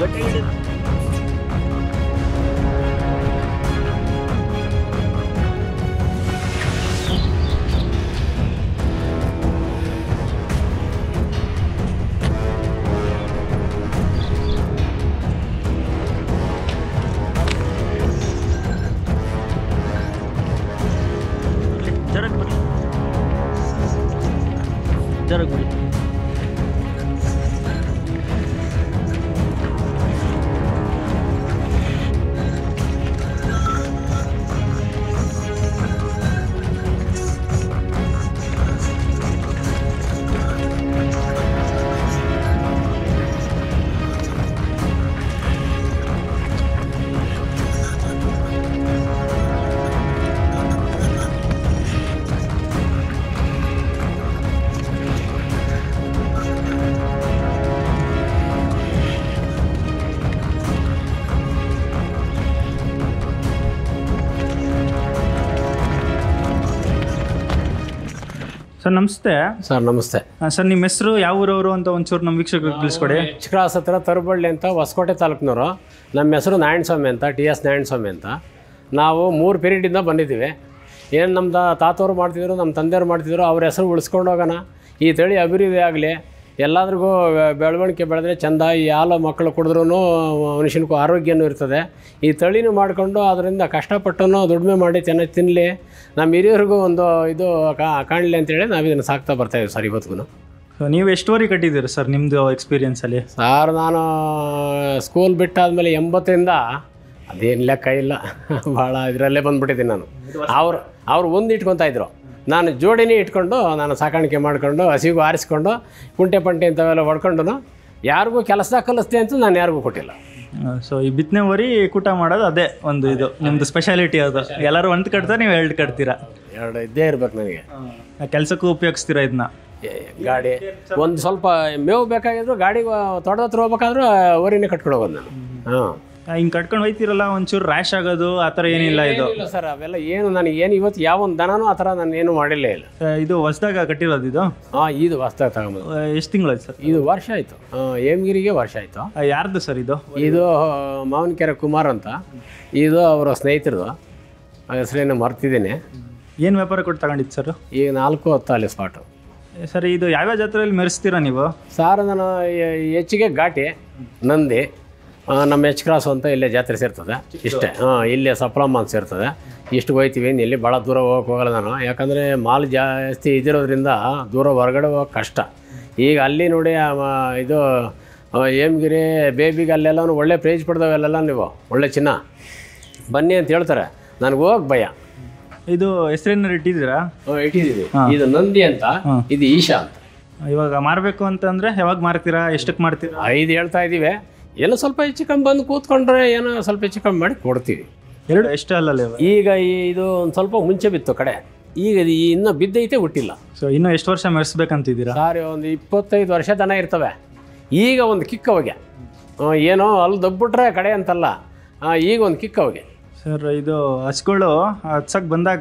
ಜರಗ್ ಬನ್ನಿ ಜರಗ್ ಬನ್ನಿ ಸರ್ ನಮಸ್ತೆ ಸರ್ ನಮಸ್ತೆ ಆ, ಸರ್ ನಿಮ್ಮ ಹೆಸರು ಯಾವ ಊರವರು ಅಂತ ಒಂಚೂರು ನಮ್ಮ ವೀಕ್ಷಕರಿಗೆ ತಿಳಿಸ್ಕೊಡಿ ಚಿಕ್ರಾಸ್ ಹತ್ರ ತರಬಳ್ಳಿ ಅಂತ ಹೊಸಕೋಟೆ ತಾಲೂಕಿನವರು ನಮ್ಮ ಹೆಸರು ನಾರಾಯಣಸ್ವಾಮಿ ಅಂತ ಟಿ ಎಸ್ ನಾರಾಯಣಸ್ವಾಮಿ ಅಂತ ನಾವು ಮೂರು ಪೀರಿಯಡಿಂದ ಬಂದಿದ್ದೀವಿ ಏನು ನಮ್ಮ ತಾತವ್ರು ಮಾಡ್ತಿದ್ರು ನಮ್ಮ ತಂದೆಯವ್ರು ಮಾಡ್ತಿದ್ರು ಅವ್ರ ಹೆಸರು ಉಳಿಸ್ಕೊಂಡು ಹೋಗೋಣ ಈ ತಳಿ ಅಭಿವೃದ್ಧಿ ಆಗಲಿ ಎಲ್ಲರಿಗೂ ಬೆಳವಣಿಗೆ ಬೆಳೆದ್ರೆ ಚೆಂದ ಈ ಹಾಲು ಮಕ್ಕಳು ಕುಡಿದ್ರೂ ಮನುಷ್ಯನಿಗೂ ಆರೋಗ್ಯನೂ ಇರ್ತದೆ ಈ ತಳಿನೂ ಮಾಡಿಕೊಂಡು ಅದರಿಂದ ಕಷ್ಟಪಟ್ಟು ದುಡಿಮೆ ಮಾಡಿ ಚೆನ್ನಾಗಿ ತಿನ್ನಲಿ ನಮ್ಮ ಹಿರಿಯರಿಗೂ ಒಂದು ಇದು ಕಾ- ಕಾಣಲಿ ಅಂತೇಳಿ ನಾವು ಇದನ್ನು ಸಾಕ್ತಾ ಬರ್ತಾಯಿದ್ದೀವಿ ಸರ್ ಇವತ್ತಿಗೂ ಸೊ ನೀವು ಎಷ್ಟುವರೆಗೆ ಕಟ್ಟಿದ್ದೀರಿ ಸರ್ ನಿಮ್ಮದು ಎಕ್ಸ್ಪೀರಿಯನ್ಸಲ್ಲಿ ಸಾರ್ ನಾನು ಸ್ಕೂಲ್ ಬಿಟ್ಟಾದ್ಮೇಲೆ ಎಂಬತ್ತರಿಂದ ಅದೇನು ಲೆಕ್ಕ ಇಲ್ಲ ಭಾಳ ಇದರಲ್ಲೇ ಬಂದ್ಬಿಟ್ಟಿದ್ದೀನಿ ನಾನು ಅವ್ರು ಅವ್ರು ಒಂದು ಇಟ್ಕೊತಾ ಇದ್ರು ನಾನು ಜೋಡಿನೇ ಇಟ್ಕೊಂಡು ನಾನು ಸಾಕಾಣಿಕೆ ಮಾಡ್ಕೊಂಡು ಹಸಿಗೂ ಆರಿಸ್ಕೊಂಡು ಕುಂಟೆ ಪಂಟೆ ಇಂಥವೆಲ್ಲ ಹೊಡ್ಕೊಂಡು ಯಾರಿಗೂ ಕೆಲಸದಾಗ ಕಲಿಸ್ತೆ ಅಂತ ನಾನು ಯಾರಿಗೂ ಕೊಟ್ಟಿಲ್ಲ ಸೊ ಈ ಬಿತ್ತನೆ ವರಿ ಕೂಟ ಮಾಡೋದು ಅದೇ ಒಂದು ಇದು ನಿಮ್ಮದು ಸ್ಪೆಷಾಲಿಟಿ ಅದು ಎಲ್ಲರೂ ಒಂದು ಕಟ್ತಾರೆ ನೀವು ಎರಡು ಕಟ್ತೀರಾ ಎರಡು ಇದ್ದೇ ಇರ್ಬೇಕು ನನಗೆ ಕೆಲಸಕ್ಕೂ ಉಪಯೋಗಿಸ್ತೀರಾ ಇದನ್ನ ಏ, ಗಾಡಿ ಒಂದು ಸ್ವಲ್ಪ ಮೇವು ಬೇಕಾಗಿದ್ರು ಗಾಡಿಗೆ ತೋಟದ ಹತ್ರ ಹೋಗ್ಬೇಕಾದ್ರೂ ವರಿನೇ ಕಟ್ಕೊಂಡು ಹೋಗೋದು ನಾನು ಹಾಂ ಹಿಂಗೆ ಕಟ್ಕೊಂಡು ಹೋಯ್ತಿರಲ್ಲ ಒಂಚೂರು ರ್ಯಾಶ್ ಆಗೋದು ಆ ಥರ ಏನಿಲ್ಲ ಇದು ಇಲ್ಲ ಸರ್ ಅವೆಲ್ಲ ಏನು ನನಗೆ ಏನು ಇವತ್ತು ಯಾವ ಒಂದು ದನನೂ ಆ ಥರ ನಾನು ಏನು ಮಾಡಿಲ್ಲೇ ಇಲ್ಲ ಆ, ಇದು ಹೊಸ್ದಾಗ ಕಟ್ಟಿರೋದು ಇದು ಹಾಂ ಇದು ಹೊಸ್ದಾಗಿ ತಗೊಂಬೋದು ಎಷ್ಟು ತಿಂಗಳಾಯ್ತು ಸರ್ ಇದು ವರ್ಷ ಆಯಿತು ಹೇಮಗಿರಿಗೆ ವರ್ಷ ಆಯಿತು ಆ, ಯಾರ್ದು ಸರ್ ಇದು ಇದು ಮಾವನಕೆರೆ ಕುಮಾರ್ ಅಂತ ಇದು ಅವರ ಸ್ನೇಹಿತರದು ಆ ಹೆಸರೇನು ಮರ್ತಿದ್ದೀನಿ ಏನು ವ್ಯಾಪಾರ ಕೊಟ್ಟು ತಗೊಂಡಿದ್ದು ಸರ್ ಈಗ ನಾಲ್ಕು ಹತ್ತು ಅಲ್ಲಿ ಸ್ಪಾಟು ಸರ್ ಇದು ಯಾವ್ಯಾವ ಜಾತ್ರೆಯಲ್ಲಿ ಮೆರೆಸ್ತೀರಾ ನೀವು ಸಾರ್ ನಾನು ಎ- ಹೆಚ್ಚಿಗೆ ಘಾಟಿ ನಂದಿ ಆ, ನಮ್ಮ ಎಚ್ ಕ್ರಾಸ್ ಅಂತ ಇಲ್ಲೇ ಜಾತ್ರೆ ಸೇರ್ತದೆ ಇಷ್ಟೇ ಹಾಂ ಇಲ್ಲೇ ಸಪ್ಲಮ್ಮ ಅಂತ ಸೇರ್ತದೆ ಇಷ್ಟು ಹೋಯ್ತೀವಿ ಇನ್ನು ಎಲ್ಲಿ ಭಾಳ ದೂರ ಹೋಗಕ್ಕೆ ಹೋಗಲ್ಲ ನಾನು ಯಾಕಂದರೆ ಮಾಲ್ ಜಾಸ್ತಿ ಇದಿರೋದ್ರಿಂದ ದೂರ ಹೊರಗಡೆ ಹೋಗಕ್ಕೆ ಕಷ್ಟ ಈಗ ಅಲ್ಲಿ ನೋಡಿ ಆ ಮ- ಇದು ಆ, ಹೇಮಗಿರಿ ಬೇಬಿಗೆ ಅಲ್ಲೆಲ್ಲ ಒಳ್ಳೆ ಪ್ರೈಸ್ ಪಡೆದವೆಲ್ಲ ನೀವು ಒಳ್ಳೆ ಚಿನ್ನ ಬನ್ನಿ ಅಂತ ಹೇಳ್ತಾರೆ ನನಗೆ ಹೋಗಕ್ಕೆ ಭಯ ಇದು ಹೆಸರೇನಾರು ಇಟ್ಟಿದ್ದೀರಾ ಆ, ಇಟ್ಟಿದ್ದೀವಿ ಇದು ನಂದಿ ಅಂತ ಇದು ಈಶಾ ಅಂತ ಇವಾಗ ಮಾರಬೇಕು ಅಂತಂದ್ರೆ ಯಾವಾಗ ಮಾರ್ತೀರಾ ಎಷ್ಟಕ್ಕೆ ಮಾಡ್ತೀರಾ ಐದು ಹೇಳ್ತಾ ಇದ್ದೀವಿ ಎಲ್ಲ ಸ್ವಲ್ಪ ಹೆಚ್ಚು ಕಮ್ಮಿ ಬಂದು ಕೂತ್ಕೊಂಡ್ರೆ ಏನೋ ಸ್ವಲ್ಪ ಹೆಚ್ಚು ಕಮ್ಮಿ ಮಾಡಿ ಕೊಡ್ತೀವಿ ಎರಡು ಎಷ್ಟು ಅಲ್ಲಲ್ಲ ಇವಾಗ ಈಗ ಈ- ಇದು ಒಂದು ಸ್ವಲ್ಪ ಮುಂಚೆ ಬಿತ್ತು ಕಡೆ ಈಗ ಇದು ಇನ್ನೂ ಬಿದ್ದೈತೆ ಹುಟ್ಟಿಲ್ಲ ಸೊ ಇನ್ನೂ ಎಷ್ಟು ವರ್ಷ ಮೆರೆಸ್ಬೇಕಂತಿದ್ದೀರಾ ಸಾರಿ ಒಂದು ಇಪ್ಪತ್ತೈದು ವರ್ಷ ದನ ಇರ್ತವೆ ಈಗ ಒಂದು ಕಿಕ್ ಅವಾಗೆ ಆ, ಏನೋ ಅಲ್ಲಿ ದಬ್ಬಿಟ್ರೆ ಕಡೆ ಅಂತಲ್ಲ ಆ, ಈಗ ಒಂದು ಕಿಕ್ ಅವಾಗೆ ಸರ್ ಇದು ಹಸ್ಗಳು ಹಚ್ಚಕ್ಕೆ ಬಂದಾಗ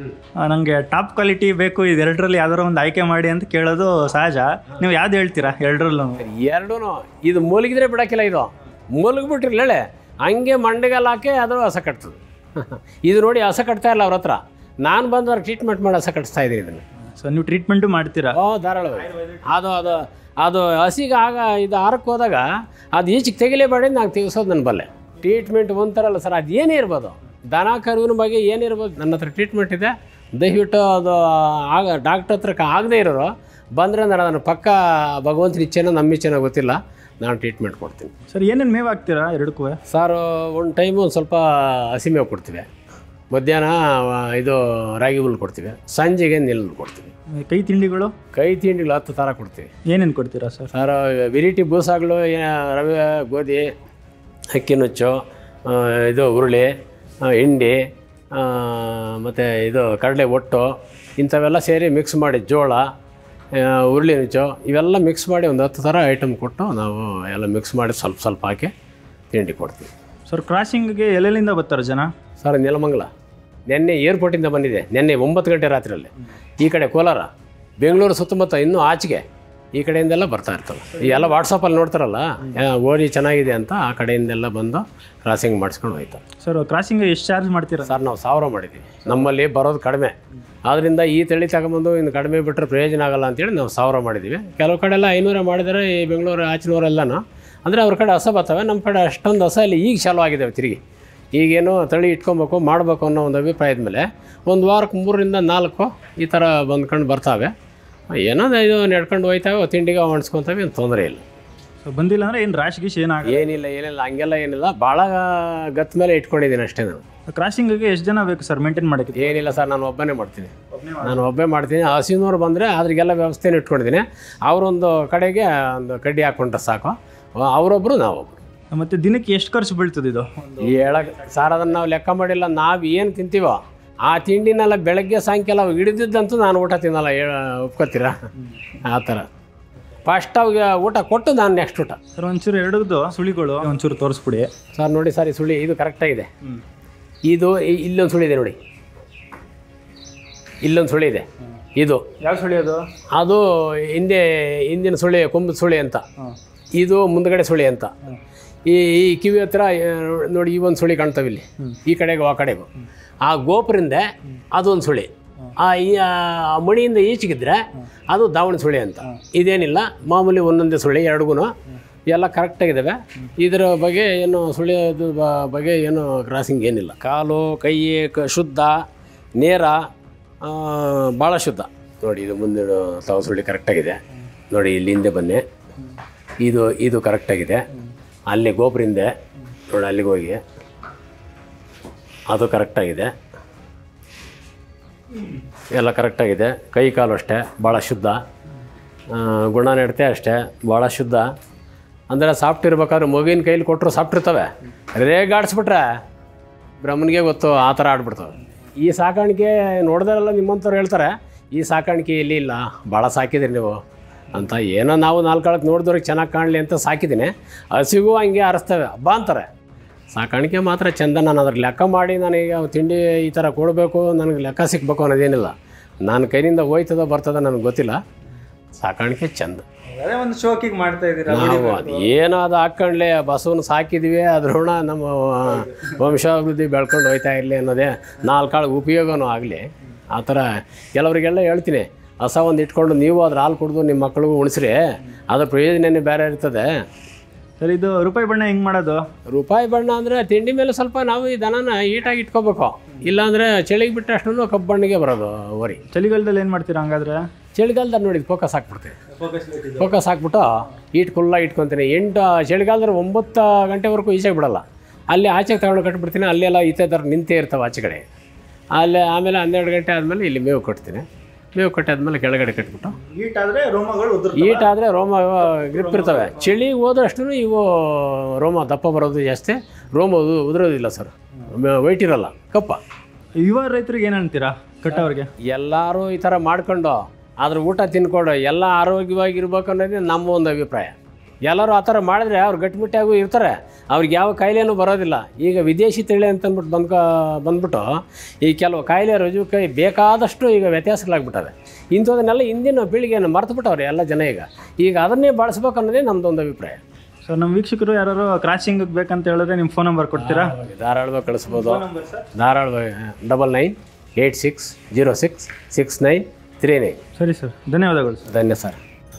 ನನಗೆ ಟಾಪ್ ಕ್ವಾಲಿಟಿ ಬೇಕು ಇದೆರಡರಲ್ಲಿ ಯಾವ್ದಾರ ಒಂದು ಆಯ್ಕೆ ಮಾಡಿ ಅಂತ ಕೇಳೋದು ಸಹಜ ನೀವು ಯಾವ್ದು ಹೇಳ್ತೀರಾ ಎರಡರಲ್ಲೂ ಎರಡೂ ಇದು ಮುಳುಗಿದ್ರೆ ಬಿಡೋಕ್ಕಿಲ್ಲ ಇದು ಮುಳುಗ್ಬಿಟ್ಟಿರ್ಲೇಳೆ ಹಂಗೆ ಮಂಡಿಗೆಲ್ಲ ಹಾಕಿ ಅದು ಹಸ ಕಟ್ತದೆ ಇದು ನೋಡಿ ಹಸ ಕಟ್ತಾ ಇಲ್ಲ ಅವ್ರ ಹತ್ರ ನಾನು ಬಂದವ್ರು ಟ್ರೀಟ್ಮೆಂಟ್ ಮಾಡಿ ಹಸ ಕಟ್ಟಿಸ್ತಾ ಇದ್ದೀನಿ ಇದನ್ನು ಸೊ ನೀವು ಟ್ರೀಟ್ಮೆಂಟು ಮಾಡ್ತೀರಾ ಓ ಧಾರಾಳವಾಗಿ ಅದು ಅದು ಅದು ಹಸಿಗೆ ಆಗ ಇದು ಆರಕ್ಕೆ ಹೋದಾಗ ಅದು ಈಚೆಗೆ ತೆಗಿಲೇಬೇಡಿ ನಾನು ತೆಗಿಸೋದು ನನ್ನ ಬಲ್ಲೆ ಟ್ರೀಟ್ಮೆಂಟ್ ಒಂಥರಲ್ಲ ಸರ್ ಅದು ಏನೇ ಇರ್ಬೋದು ದನ ಕರುವಿನ ಬಗ್ಗೆ ಏನಿರ್ಬೋದು ನನ್ನ ಹತ್ರ ಟ್ರೀಟ್ಮೆಂಟ್ ಇದೆ ದಯವಿಟ್ಟು ಅದು ಆಗ ಡಾಕ್ಟ್ರ್ ಹತ್ರಕ್ಕೆ ಆಗದೇ ಇರೋರು ಬಂದರೆ ನಾನು ಅದನ್ನು ಪಕ್ಕ ಭಗವಂತನ ಇಚ್ಛೆನೋ ನಮ್ಮ ಇಚ್ಛೆನೋ ಗೊತ್ತಿಲ್ಲ ನಾನು ಟ್ರೀಟ್ಮೆಂಟ್ ಕೊಡ್ತೀನಿ ಸರ್ ಏನೇನು ಮೇವು ಹಾಕ್ತೀರಾ ಎರಡಕ್ಕೂ ಸಾರು ಒಂದು ಟೈಮು ಒಂದು ಸ್ವಲ್ಪ ಹಸಿ ಮೇವು ಕೊಡ್ತೀವಿ ಮಧ್ಯಾಹ್ನ ಆ, ಇದು ರಾಗಿ ಹುಲ್ಲು ಕೊಡ್ತೀವಿ ಸಂಜೆಗೆ ನೆಲ್ಲು ಕೊಡ್ತೀವಿ ಕೈ ತಿಂಡಿಗಳು ಕೈ ತಿಂಡಿಗಳು ಹತ್ತು ಥರ ಕೊಡ್ತೀವಿ ಏನೇನು ಕೊಡ್ತೀರಾ ಸರ್ ಸರ್ ವೆರೈಟಿ ಬೂಸಾಗಳು ಏ- ರವೆ ಗೋಧಿ ಅಕ್ಕಿ ನುಚ್ಚು ಆ, ಇದು ಹುರುಳಿ ಆ, ಹಿಂಡಿ ಮತ್ತು ಇದು ಕಡಲೆ ಒಟ್ಟು ಇಂಥವೆಲ್ಲ ಸೇರಿ ಮಿಕ್ಸ್ ಮಾಡಿ ಜೋಳ ಆ, ಹುರುಳಿ ನುಚ್ಚು ಇವೆಲ್ಲ ಮಿಕ್ಸ್ ಮಾಡಿ ಒಂದು ಹತ್ತು ಥರ ಐಟಮ್ ಕೊಟ್ಟು ನಾವು ಎಲ್ಲ ಮಿಕ್ಸ್ ಮಾಡಿ ಸ್ವಲ್ಪ ಸ್ವಲ್ಪ ಹಾಕಿ ತಿಂಡಿ ಕೊಡ್ತೀವಿ ಸರ್ ಕ್ರಾಸಿಂಗ್ಗೆ ಎಲ್ಲೆಲ್ಲಿಂದ ಬರ್ತಾರೆ ಜನ ಸರ್ ನೆಲಮಂಗಲ ನಿನ್ನೆ ಏರ್ಪೋರ್ಟಿಂದ ಬಂದಿದೆ ನಿನ್ನೆ ಒಂಬತ್ತು ಗಂಟೆ ರಾತ್ರಿಯಲ್ಲಿ ಈ ಕಡೆ ಕೋಲಾರ ಬೆಂಗಳೂರು ಸುತ್ತಮುತ್ತ ಇನ್ನೂ ಆಚೆಗೆ ಈ ಕಡೆಯಿಂದೆಲ್ಲ ಬರ್ತಾ ಇರ್ತವೆ ಈ ಎಲ್ಲ ವಾಟ್ಸಪ್ಪಲ್ಲಿ ನೋಡ್ತಾರಲ್ಲ ಆ, ಓರಿ ಚೆನ್ನಾಗಿದೆ ಅಂತ ಆ ಕಡೆಯಿಂದೆಲ್ಲ ಬಂದು ಕ್ರಾಸಿಂಗ್ ಮಾಡಿಸ್ಕೊಂಡು ಹೋಯ್ತಾರೆ ಸರ್ ಕ್ರಾಸಿಂಗ್ ಎಷ್ಟು ಚಾರ್ಜ್ ಮಾಡ್ತೀರಾ ಸರ್ ನಾವು ಸಾವಿರ ಮಾಡಿದ್ದೀವಿ ನಮ್ಮಲ್ಲಿ ಬರೋದು ಕಡಿಮೆ ಆದ್ದರಿಂದ ಈ ತಳಿ ತಗೊಂಬಂದು ಇನ್ನು ಕಡಿಮೆ ಬಿಟ್ಟರೆ ಪ್ರಯೋಜನ ಆಗಲ್ಲ ಅಂತೇಳಿ ನಾವು ಸಾವಿರ ಮಾಡಿದ್ದೀವಿ ಕೆಲವು ಕಡೆ ಎಲ್ಲ ಐನೂರ ಮಾಡಿದರೆ ಈ ಬೆಂಗಳೂರು ಆಚಿನವರೆಲ್ಲನೂ ಅಂದರೆ ಅವ್ರ ಕಡೆ ಹೊಸ ಬರ್ತವೆ ನಮ್ಮ ಕಡೆ ಅಷ್ಟೊಂದು ಹೊಸ ಇಲ್ಲಿ ಈಗ ಚಾಲು ಆಗಿದ್ದಾವೆ ತಿರುಗಿ ಈಗೇನು ತಳಿ ಇಟ್ಕೊಬೇಕು ಮಾಡಬೇಕು ಅನ್ನೋ ಒಂದು ಅಭಿಪ್ರಾಯದ ಮೇಲೆ ಒಂದು ವಾರಕ್ಕೆ ಮೂರರಿಂದ ನಾಲ್ಕು ಈ ಥರ ಬಂದ್ಕೊಂಡು ಬರ್ತಾವೆ ಏನೋ ಇದು ನಡ್ಕೊಂಡು ಹೋಯ್ತಾವೆ ತಿಂಡಿಗೆ ಮಾಡಿಸ್ಕೊತಾವೆ ಏನು ತೊಂದರೆ ಇಲ್ಲ ಸೊ ಬಂದಿಲ್ಲ ಅಂದರೆ ಏನು ರಾಶ್ ಗೀಶ್ ಏನಾಗ ಏನಿಲ್ಲ ಏನಿಲ್ಲ ಹಂಗೆಲ್ಲ ಏನಿಲ್ಲ ಭಾಳ ಗತ್ ಮೇಲೆ ಇಟ್ಕೊಂಡಿದ್ದೀನಿ ಅಷ್ಟೇ ನಾನು ಕ್ರಾಸಿಂಗಿಗೆ ಎಷ್ಟು ಜನ ಬೇಕು ಸರ್ ಮೇಂಟೈನ್ ಮಾಡೋಕ್ಕೆ ಏನಿಲ್ಲ ಸರ್ ನಾನು ಒಬ್ಬನೇ ಮಾಡ್ತೀನಿ ನಾನು ಒಬ್ಬನೇ ಮಾಡ್ತೀನಿ ಹಸಿನವ್ರು ಬಂದರೆ ಅದ್ರಿಗೆಲ್ಲ ವ್ಯವಸ್ಥೆನ ಇಟ್ಕೊಂಡಿದ್ದೀನಿ ಅವರೊಂದು ಕಡೆಗೆ ಒಂದು ಕಡ್ಡಿ ಹಾಕ್ಕೊಂಡ್ರೆ ಸಾಕು ಅವರೊಬ್ಬರು ನಾವೊಬ್ಬರು ಮತ್ತೆ ದಿನಕ್ಕೆ ಎಷ್ಟು ಖರ್ಚು ಬೀಳ್ತದೆ ಇದು ಹೇಳಕ್ಕೆ ಸರ್ ಅದನ್ನು ನಾವು ಲೆಕ್ಕ ಮಾಡಿಲ್ಲ ನಾವು ಏನು ತಿಂತೀವೋ ಆ ತಿಂಡಿನೆಲ್ಲ ಬೆಳಗ್ಗೆ ಸಾಯಂಕಾಲ ಹಿಡಿದಿದ್ದಂತೂ ನಾನು ಊಟ ತಿನ್ನಲ್ಲ ಹೇಳ ಒಪ್ಕೋತೀರಾ ಆ ಥರ ಫಸ್ಟ್ ಅವ್ರಿಗೆ ಊಟ ಕೊಟ್ಟು ನಾನು ನೆಕ್ಸ್ಟ್ ಊಟ ಸರ್ ಒಂಚೂರು ಎರಡದ್ದು ಸುಳಿಗಳು ಒಂಚೂರು ತೋರಿಸ್ಬಿಡಿ ಸರ್ ನೋಡಿ ಸರ್ ಈ ಸುಳಿ ಇದು ಕರೆಕ್ಟಾಗಿದೆ ಇದು ಇ- ಇಲ್ಲೊಂದು ಸುಳಿ ಇದೆ ನೋಡಿ ಇಲ್ಲೊಂದು ಸುಳಿ ಇದೆ ಇದು ಯಾವ ಸುಳಿ ಅದು ಅದು ಹಿಂದೆ ಹಿಂದಿನ ಸುಳಿ ಕೊಂಬದ ಸುಳಿ ಅಂತ ಇದು ಮುಂದ್ಗಡೆ ಸುಳಿ ಅಂತ ಈ ಈ ಕಿವಿ ಹತ್ರ ಆ, ನೋಡಿ ಈ ಒಂದು ಸುಳಿ ಕಾಣ್ತಾವೆ ಇಲ್ಲಿ ಈ ಕಡೆಗೂ ಆ ಕಡೆಗೂ ಆ ಗೋಪುರಿಂದ ಅದೊಂದು ಸುಳಿ ಆ ಈ ಆ ಮಣಿಯಿಂದ ಈಚೆಗಿದ್ರೆ ಅದು ದಾವಣ ಸುಳಿ ಅಂತ ಇದೇನಿಲ್ಲ ಮಾಮೂಲಿ ಒಂದೊಂದೇ ಸುಳಿ ಎರಡಿಗೂ ಎಲ್ಲ ಕರೆಕ್ಟಾಗಿದ್ದಾವೆ ಇದರ ಬಗ್ಗೆ ಏನು ಸುಳಿಯೋದು ಬ- ಬಗ್ಗೆ ಏನು ಕ್ರಾಸಿಂಗ್ ಏನಿಲ್ಲ ಕಾಲು ಕೈ ಕ ಶುದ್ಧ ನೇರ ಆ, ಭಾಳ ಶುದ್ಧ ನೋಡಿ ಇದು ಮುಂದೆ ತಾವು ಸುಳ್ಳಿ ಕರೆಕ್ಟಾಗಿದೆ ನೋಡಿ ಇಲ್ಲಿ ಹಿಂದೆ ಬನ್ನಿ ಇದು ಇದು ಕರೆಕ್ಟಾಗಿದೆ ಅಲ್ಲಿ ಗೋಪುರಿಂದ ನೋಡಿ ಅಲ್ಲಿಗೆ ಹೋಗಿ ಅದು ಕರೆಕ್ಟಾಗಿದೆ ಎಲ್ಲ ಕರೆಕ್ಟಾಗಿದೆ ಕೈ ಕಾಲು ಅಷ್ಟೇ ಭಾಳ ಶುದ್ಧ ಆ, ಗುಣ ನಡತೆ ಅಷ್ಟೇ ಭಾಳ ಶುದ್ಧ ಅಂದರೆ ಸಾಫ್ಟ್ ಇರ್ಬೇಕಾದ್ರೆ ಮಗುವಿನ ಕೈಲಿ ಕೊಟ್ಟರು ಸಾಫ್ಟ್ ಇರ್ತವೆ ರೇಗಾಡಿಸ್ಬಿಟ್ರೆ ಬ್ರಹ್ಮನಿಗೆ ಗೊತ್ತು ಆ ಥರ ಆಡ್ಬಿಡ್ತವೆ ಈ ಸಾಕಾಣಿಕೆ ನೋಡಿದಾರೆಲ್ಲ ನಿಮ್ಮಂಥವ್ರು ಹೇಳ್ತಾರೆ ಈ ಸಾಕಾಣಿಕೆ ಇಲ್ಲಿ ಇಲ್ಲ ಭಾಳ ಸಾಕಿದಿರಿ ನೀವು ಅಂತ ಏನೋ ನಾವು ನಾಲ್ಕಾಳಕ್ಕೆ ನೋಡಿದವ್ರಿಗೆ ಚೆನ್ನಾಗಿ ಕಾಣಲಿ ಅಂತ ಸಾಕಿದ್ದೀನಿ ಹಸಿಗೂ ಹಂಗೆ ಆರಿಸ್ತವೆ ಹಬ್ಬ ಅಂತಾರೆ ಸಾಕಾಣಿಕೆ ಮಾತ್ರ ಚಂದ ನಾನು ಅದ್ರ ಲೆಕ್ಕ ಮಾಡಿ ನನಗೆ ತಿಂಡಿ ಈ ಥರ ಕೊಡಬೇಕು ನನಗೆ ಲೆಕ್ಕ ಸಿಗಬೇಕು ಅನ್ನೋದೇನಿಲ್ಲ ನನ್ನ ಕೈಯಿಂದ ಹೋಯ್ತದ ಬರ್ತದ ನನಗೆ ಗೊತ್ತಿಲ್ಲ ಸಾಕಾಣಿಕೆ ಚಂದ ಅದೇ ಒಂದು ಶೋಕಿಗೆ ಮಾಡ್ತಾ ಇದ್ದೀರಾ ನಾವು ಅದು ಏನೋ ಅದು ಹಾಕ್ಕೊಂಡ್ಲೆ ಬಸವನ್ನ ಸಾಕಿದ್ವಿ ಅದ್ರ ಋಣ ನಮ್ಮ ವಂಶಾಭಿವೃದ್ಧಿ ಬೆಳ್ಕೊಂಡು ಹೋಯ್ತಾ ಇರಲಿ ಅನ್ನೋದೇ ನಾಲ್ಕಾಳು ಉಪಯೋಗನೂ ಆಗಲಿ ಆ ಥರ ಕೆಲವರಿಗೆಲ್ಲ ಹೇಳ್ತೀನಿ ಹೊಸ ಒಂದು ಇಟ್ಕೊಂಡು ನೀವು ಅದ್ರ ಹಾಲು ಕುಡಿದು ನಿಮ್ಮ ಮಕ್ಕಳಿಗೂ ಉಣಿಸ್ರಿ ಅದ್ರ ಪ್ರಯೋಜನನೇ ಬೇರೆ ಇರ್ತದೆ ಸರ್ ಇದು ರೂಪಾಯಿ ಬಣ್ಣ ಹೆಂಗೆ ಮಾಡೋದು ರೂಪಾಯಿ ಬಣ್ಣ ಅಂದರೆ ತಿಂಡಿ ಮೇಲೆ ಸ್ವಲ್ಪ ನಾವು ಈ ದನನ ಈಟಾಗಿ ಇಟ್ಕೋಬೇಕು ಇಲ್ಲಾಂದರೆ ಚಳಿಗೆ ಬಿಟ್ಟು ಅಷ್ಟು ಕಪ್ಪು ಬಣ್ಣಿಗೆ ಬರೋದು ವರಿ ಚಳಿಗಾಲದಲ್ಲಿ ಏನು ಮಾಡ್ತೀರಾ ಹಂಗಾದ್ರೆ ಚಳಿಗಾಲದಲ್ಲಿ ನೋಡಿ ಫೋಕಸ್ ಹಾಕ್ಬಿಡ್ತೀವಿ ಫೋಕಸ್ ಹಾಕ್ಬಿಟ್ಟು ಈಟ್ ಕುಲ್ಲ ಇಟ್ಕೊತೀನಿ ಎಂಟು ಚಳಿಗಾಲದಲ್ಲಿ ಒಂಬತ್ತು ಗಂಟೆವರೆಗೂ ಈಚೆಗೆ ಬಿಡಲ್ಲ ಅಲ್ಲಿ ಆಚೆಗೆ ತಗೊಂಡು ಕಟ್ಬಿಡ್ತೀನಿ ಅಲ್ಲೆಲ್ಲ ಈತೆ ಥರ ನಿಂತೇ ಇರ್ತವೆ ಆಚೆ ಕಡೆ ಅಲ್ಲಿ ಆಮೇಲೆ ಹನ್ನೆರಡು ಗಂಟೆ ಆದಮೇಲೆ ಇಲ್ಲಿ ಮೇವು ಕಟ್ತೀನಿ ಮೇವು ಕಟ್ಟಾದ್ಮೇಲೆ ಕೆಳಗಡೆ ಕಟ್ಬಿಟ್ಟು ಹೀಟ್ ಆದರೆ ರೋಮಗಳು ಉದುರ್ ಈಟ್ ಆದರೆ ರೋಮ ಗ್ರಿಪ್ ಇರ್ತವೆ ಚಳಿ ಹೋದಷ್ಟು ಇವು ರೋಮ ದಪ್ಪ ಬರೋದು ಜಾಸ್ತಿ ರೋಮ ಉದು- ಉದುರೋದಿಲ್ಲ ಸರ್ ವೈಟ್ ಇರಲ್ಲ ಕಪ್ಪ ಯುವ ರೈತರಿಗೆ ಏನು ಅಂತೀರಾ ಕಟ್ಟವ್ರಿಗೆ ಎಲ್ಲರೂ ಈ ಥರ ಮಾಡ್ಕೊಂಡು ಅದ್ರ ಊಟ ತಿನ್ಕೊಂಡು ಎಲ್ಲ ಆರೋಗ್ಯವಾಗಿರ್ಬೇಕು ಅನ್ನೋದೇ ನಮ್ಮ ಒಂದು ಅಭಿಪ್ರಾಯ ಎಲ್ಲರೂ ಆ ಥರ ಮಾಡಿದ್ರೆ ಅವ್ರು ಗಟ್ಟಿಮುಟ್ಟಿಯಾಗೂ ಇರ್ತಾರೆ ಅವ್ರಿಗೆ ಯಾವ ಕಾಯಿಲೆನೂ ಬರೋದಿಲ್ಲ ಈಗ ವಿದೇಶಿ ತಳಿ ಅಂತಂದ್ಬಿಟ್ಟು ಬಂದ್ಕ ಬಂದ್ಬಿಟ್ಟು ಈ ಕೆಲವು ಕಾಯಿಲೆ ರುಜುಕೈ ಬೇಕಾದಷ್ಟು ಈಗ ವ್ಯತ್ಯಾಸಗಳಾಗ್ಬಿಟ್ಟವೆ ಇಂಥದನ್ನೆಲ್ಲ ಹಿಂದಿನ ಪೀಳಿಗೆಯನ್ನು ಮರ್ತುಬಿಟ್ಟವ್ರೆ ಎಲ್ಲ ಜನ ಈಗ ಈಗ ಅದನ್ನೇ ಬಳಸ್ಬೇಕು ಅನ್ನೋದೇ ನಮ್ಮದೊಂದು ಅಭಿಪ್ರಾಯ ಸೊ ನಮ್ಮ ವೀಕ್ಷಕರು ಯಾರು ಕ್ರಾಸಿಂಗ್ ಬೇಕಂತ ಹೇಳಿದ್ರೆ ನಿಮ್ಮ ಫೋನ್ ನಂಬರ್ ಕೊಡ್ತೀರಾ ಧಾರಾಳವಾಗಿ ಕಳಿಸ್ಬೋದು ಧಾರಾಳವಾಗಿ double nine eight six zero six six nine three nine ಸರಿ ಸರ್ ಧನ್ಯವಾದಗಳು ಸರ್ ಧನ್ಯ ಸರ್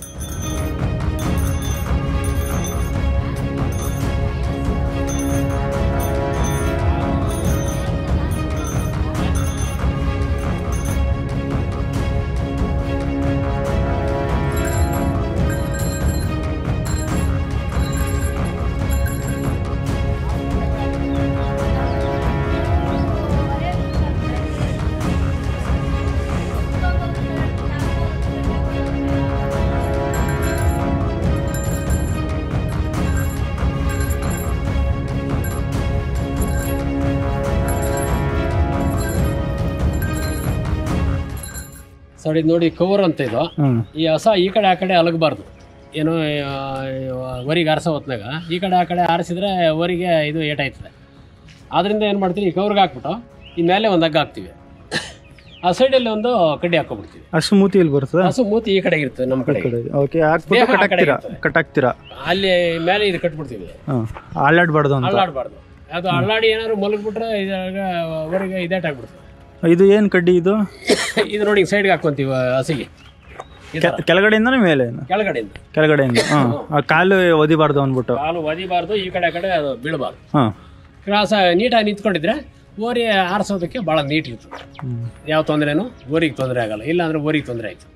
ಸರ್ ಇದು ನೋಡಿ ಕವರ್ ಅಂತ ಇದು ಹ್ಞೂ ಈ ಹಸ ಈ ಕಡೆ ಆ ಕಡೆ ಅಲಗಬಾರ್ದು ಏನೋ ಆ, ವರಿಗೆ ಆರಿಸೋ ಹೊತ್ನಾಗ ಈ ಕಡೆ ಆ ಕಡೆ ಆರಿಸಿದ್ರೆ ವರಿಗೆ ಇದು ಏಟಾಯ್ತದೆ ಆದ್ದರಿಂದ ಏನು ಮಾಡ್ತೀವಿ ಈ ಕವ್ರಿಗೆ ಹಾಕ್ಬಿಟ್ಟು ಈ ಮೇಲೆ ಒಂದು ಹಗ್ಗ ಹಾಕ್ತೀವಿ ಆ ಸೈಡಲ್ಲಿ ಒಂದು ಕಡ್ಡಿ ಹಾಕೊಂಡ್ಬಿಡ್ತೀವಿ ಹಸು ಮೂತಿ ಇಲ್ಲಿ ಬರ್ತದ ಹಸು ಮೂತಿ ಈ ಕಡೆ ಇರುತ್ತೆ ನಮ್ಮ ಕಡೆ ಓಕೆ ಹಾಕ್ಬಿಟ್ಟು ದೇಹ ಆ ಕಡೆ ಕಟ್ಟಾಕ್ತೀರಾ ಇರ್ತದೆ. ಕಟ್ಟಾಕ್ತೀರಾ ಅಲ್ಲಿ ಮೇಲೆ ಇದು ಕಟ್ಬಿಡ್ತೀವಿ ಹಾಂ ಅಲ್ಲಾಡ್ಬಾರ್ದು ಅಂತ ಅಳ್ಳಾಡಬಾರ್ದು ಅದು ಅಳ್ಳಾಡಿ ಏನಾದ್ರು ಮಲಗ್ಬಿಟ್ರೆ ಇದಾಗ ಅವರಿಗೆ ಇದೇಟ್ ಆಗ್ಬಿಡ್ತದೆ ಇದು ಏನು ಕಡ್ಡಿ ಇದು ಇದು ನೋಡಿ ಸೈಡ್ಗೆ ಹಾಕೊಂತೀವಿ ಹಸಿಗೆ ಈ ಥರ. ಕೆ- ಕೆಳಗಡೆಯಿಂದನೇ ಮೇಲೆ ಕೆಳಗಡೆಯಿಂದ ಕೆಳಗಡೆಯಿಂದ ಹಾಂ ಕಾಲು ಒದಿಬಾರ್ದು ಅಂದ್ಬಿಟ್ಟು ಕಾಲು ಒದಿಬಾರ್ದು ಈ ಕಡೆ ಆ ಕಡೆ ಅದು ಬೀಳಬಾರ್ದು ಹಾಂ ಕ್ರಾಸ ನೀಟಾಗಿ ನಿಂತ್ಕೊಂಡಿದ್ರೆ ಓರಿ ಆರಿಸೋದಕ್ಕೆ ಭಾಳ ನೀಟ್ ಇರ್ತದೆ ಯಾವ ತೊಂದರೆನೂ ಓರಿಗೆ ತೊಂದರೆ ಆಗಲ್ಲ ಇಲ್ಲಾಂದ್ರೆ ಓರಿಗೆ ತೊಂದರೆ ಆಯ್ತು